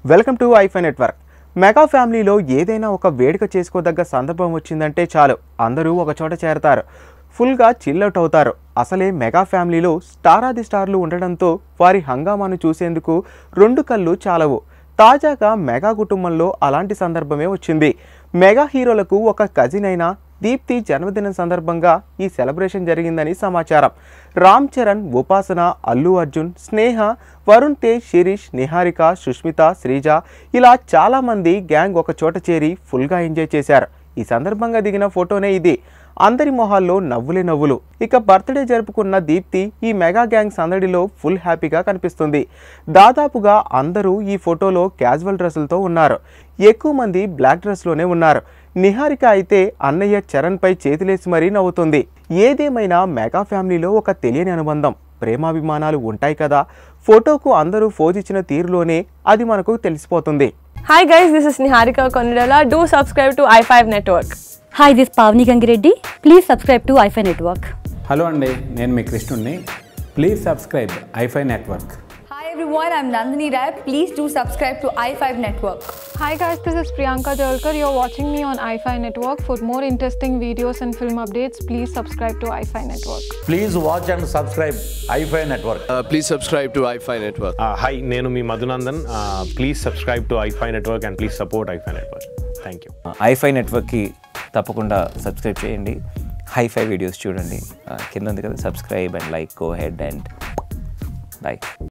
Welcome to iFi network mega ఫ్యామిలీలో ఏదైనా ఒక వేడుక చేసుకోదగ్గ సందర్భం వచ్చిందంటే చాలు అందరూ ఒక చోట చేరతారు ఫుల్గా చిల్అవుట్ అవుతారు అసలే మెగా ఫ్యామిలీలో స్టారాది స్టార్లు ఉండడంతో వారి హంగామాను చూసేందుకు రెండు కళ్ళు చాలవు తాజాగా మెగా కుటుంబంలో అలాంటి సందర్భమే వచ్చింది మెగా హీరోలకు ఒక కజిన్ అయిన దీప్తి జన్మదినం సందర్భంగా ఈ సెలబ్రేషన్ జరిగిందని సమాచారం రామ్ చరణ్ ఉపాసన అల్లు అర్జున్ స్నేహ వరుణ్ తేజ్ శిరీష్ నిహారిక సుష్మిత శ్రీజ ఇలా చాలామంది గ్యాంగ్ ఒక చోట చేరి ఫుల్గా ఎంజాయ్ చేశారు ఈ సందర్భంగా దిగిన ఫోటోనే ఇది అందరి మొహాల్లో నవ్వులే నవ్వులు ఇక బర్త్డే జరుపుకున్న దీప్తి ఈ మెగా గ్యాంగ్ సందడిలో ఫుల్ హ్యాపీగా కనిపిస్తుంది దాదాపుగా అందరూ ఈ ఫోటోలో క్యాజువల్ డ్రెస్సులతో ఉన్నారు ఎక్కువ మంది బ్లాక్ డ్రెస్లోనే ఉన్నారు నిహారిక అయితే అన్నయ్య చరణ్పై చేతులేసి మరీ నవ్వుతుంది ఏదేమైనా మెగా ఫ్యామిలీలో ఒక తెలియని అనుబంధం ప్రేమాభిమానాలు ఉంటాయి కదా ఫోటోకు అందరూ ఫోజిచ్చిన తీరులోనే అది మనకు తెలిసిపోతుంది Hi guys, this is Niharika Konirala. Do subscribe to i5 Network. Hi this Pavani Gangireddy please subscribe to iFi network hello అండి నేను మీ కృష్ణుడిని please subscribe iFi network Hi everyone, I'm Nandini Rai. Please do subscribe to i5 Network. Hi guys, this is Priyanka Jalkar. You're watching me on iFi Network. For more interesting videos and film updates, please subscribe to iFi Network. Please watch and subscribe iFi Network. Uh, please subscribe to iFi Network. Hi నేను మీ Madhunandan please subscribe to iFi network and please support iFi network thank you ఐఫై నెట్వర్క్కి తప్పకుండా subscribe చేయండి hi-fi videos చూడండి ఆ, కింద ఉంది కదా subscribe and like go head and by